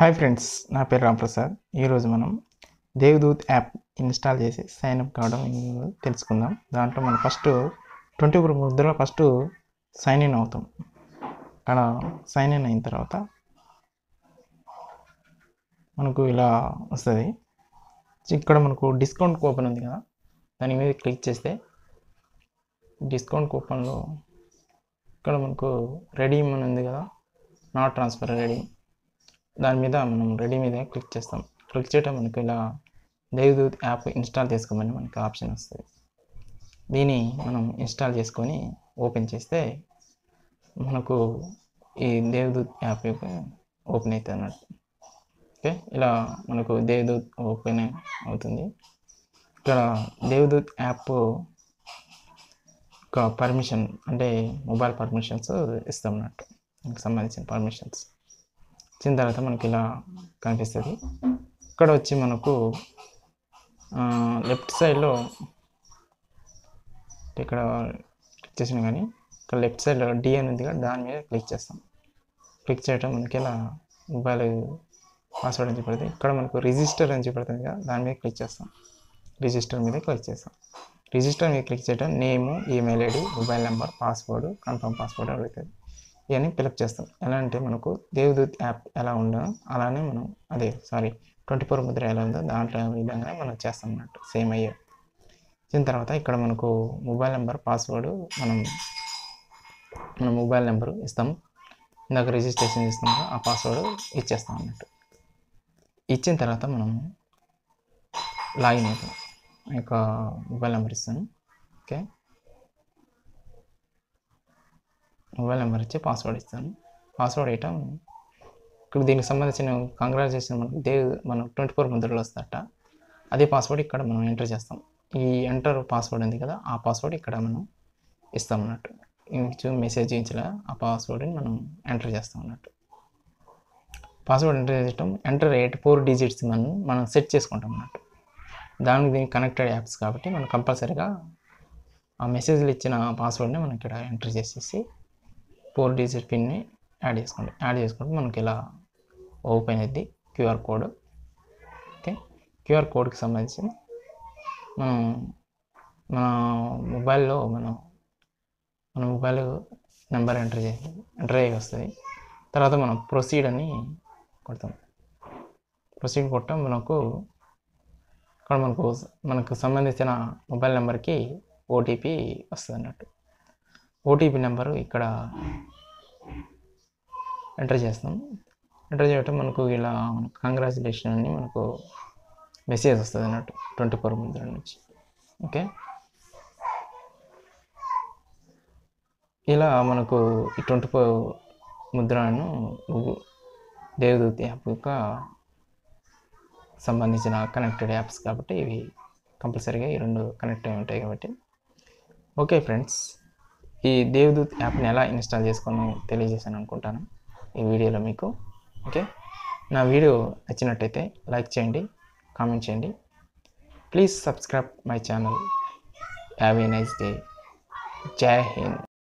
hi friends నా పేరు రాంప్రసాద్ ఈరోజు మనం దేవదూత్ యాప్ ఇన్స్టాల్ చేసి సైన్ అప్ కావడం ఏంటో తెలుసుకుందాం దాంట్లో మనం ఫస్ట్ ట్వంటీ ఫోర్ ముద్రలో ఫస్ట్ సైన్ ఇన్ అవుతాం అక్కడ సైన్ ఇన్ అయిన తర్వాత మనకు ఇలా వస్తుంది ఇక్కడ మనకు డిస్కౌంట్ కూపన్ ఉంది కదా దాని మీద క్లిక్ చేస్తే డిస్కౌంట్ కూపన్లో ఇక్కడ మనకు రెడీమ్ అని ఉంది కదా నాట్ ట్రాన్స్ఫర్ రెడీమ్ దాని మీద మనం రెడీ మీద క్లిక్ చేస్తాం క్లిక్ చేయటం మనకు ఇలా దేవదూత్ యాప్ ఇన్స్టాల్ చేసుకోమని మనకి ఆప్షన్ వస్తుంది దీన్ని మనం ఇన్స్టాల్ చేసుకొని ఓపెన్ చేస్తే మనకు ఈ దేవదూత్ యాప్ యొక్క ఓపెన్ అవుతుంది అన్నట్టు ఓకే ఇలా మనకు దేవదూత్ ఓపెన్ అవుతుంది ఇక్కడ దేవదూత్ యాప్ ఒక పర్మిషన్ అంటే మొబైల్ పర్మిషన్స్ ఇస్తాం అన్నట్టు దానికి సంబంధించిన పర్మిషన్స్ వచ్చిన తర్వాత మనకి ఇలా కనిపిస్తుంది ఇక్కడ వచ్చి మనకు లెఫ్ట్ సైడ్లో ఇక్కడ క్లిక్ చేసిన కానీ ఇక్కడ లెఫ్ట్ సైడ్లో డి అని ఉంది కదా దాని మీద క్లిక్ చేస్తాం క్లిక్ చేయటం మనకి ఇలా మొబైల్ పాస్వర్డ్ అని చెప్పడుతుంది ఇక్కడ మనకు రిజిస్టర్ అని చెప్పడుతుంది కదా దాని మీద క్లిక్ చేస్తాం రిజిస్టర్ మీద క్లిక్ చేస్తాం రిజిస్టర్ మీద క్లిక్ చేయడం నేము email ID mobile number password confirm password అడుగుతుంది ఇవన్నీ ఫిలప్ చేస్తాం ఎలా అంటే మనకు దేవదూత్ యాప్ ఎలా ఉందో అలానే మనం అదే సారీ ట్వంటీ ఫోర్ ముద్ర ఎలా ఉందో దాంట్లో విధంగా మనం చేస్తాం అన్నట్టు సేమ్ అయ్యే వచ్చిన తర్వాత ఇక్కడ మనకు మొబైల్ నెంబర్ పాస్వర్డ్ మనం మన మొబైల్ నెంబర్ ఇస్తాం ఇందాక రిజిస్ట్రేషన్ చేస్తాం ఆ పాస్వర్డ్ ఇచ్చేస్తాం అన్నట్టు ఇచ్చిన తర్వాత మనం లాగిన్ అవుతాం ఆ యొక్క మొబైల్ నెంబర్ ఇస్తాను ఓకే మొబైల్ నెంబర్ ఇచ్చి పాస్వర్డ్ ఇస్తాను పాస్వర్డ్ వేయటం ఇక్కడ దీనికి సంబంధించిన కంగ్రాచులేషన్ మనకు దే మనం ట్వంటీ ఫోర్ ముద్రలు వస్తాట అదే పాస్వర్డ్ ఇక్కడ మనం ఎంటర్ చేస్తాం ఈ ఎంటర్ పాస్వర్డ్ ఉంది కదా ఆ పాస్వర్డ్ ఇక్కడ మనం ఇస్తాం అన్నట్టు ఇంచు మెసేజ్ చేయించలే ఆ పాస్వర్డ్ని మనం ఎంటర్ చేస్తాం అన్నట్టు పాస్వర్డ్ ఎంటర్ చేయటం ఎంటర్ ఎయిట్ ఫోర్ డిజిట్స్ మనం మనం సెట్ చేసుకుంటాం అన్నట్టు దానికి దీనికి కనెక్టెడ్ యాప్స్ కాబట్టి మనం కంపల్సరీగా ఆ మెసేజ్లు ఇచ్చిన పాస్వర్డ్ని మనం ఇక్కడ ఎంటర్ చేసేసి ఫోర్ డిజిట్ పిన్ని యాడ్ చేసుకోండి యాడ్ చేసుకుంటే మనకి ఇలా ఓపెన్ అయింది క్యూఆర్ కోడ్ ఓకే క్యూఆర్ కోడ్కి సంబంధించి మనం మన మొబైల్లో మనం మన మొబైల్ నెంబర్ ఎంటర్ చేసి ఎంటర్ అయ్యి వస్తుంది తర్వాత మనం ప్రొసీడ్ అని కొడతాం ప్రొసీడ్ కొట్టడం మనకు ఇక్కడ మనకు మనకు సంబంధించిన మొబైల్ నెంబర్కి ఓటీపీ వస్తుంది అన్నట్టు ఓటీపీ నెంబరు ఇక్కడ ఎంటర్ చేస్తాం ఎంటర్ చేయటం మనకు ఇలా కంగ్రాచులేషన్ అని మనకు మెసేజ్ వస్తుంది అన్నట్టు ట్వంటీ ఫోర్ ముద్ర నుంచి ఓకే ఇలా మనకు ఈ ట్వంటీ ఫోర్ ముద్రను దేవదూతి యాప్ యొక్క సంబంధించిన కనెక్టెడ్ యాప్స్ కాబట్టి ఇవి కంపల్సరీగా ఈ రెండు కనెక్ట్ అయి ఉంటాయి కాబట్టి ఓకే ఫ్రెండ్స్ ఈ దేవదూత్ యాప్ని ఎలా ఇన్స్టాల్ చేసుకోవాలో తెలియజేశాను అనుకుంటాను ఈ వీడియోలో మీకు ఓకే నా వీడియో నచ్చినట్టయితే లైక్ చేయండి కామెంట్ చేయండి please subscribe my channel have a nice day జై హింద్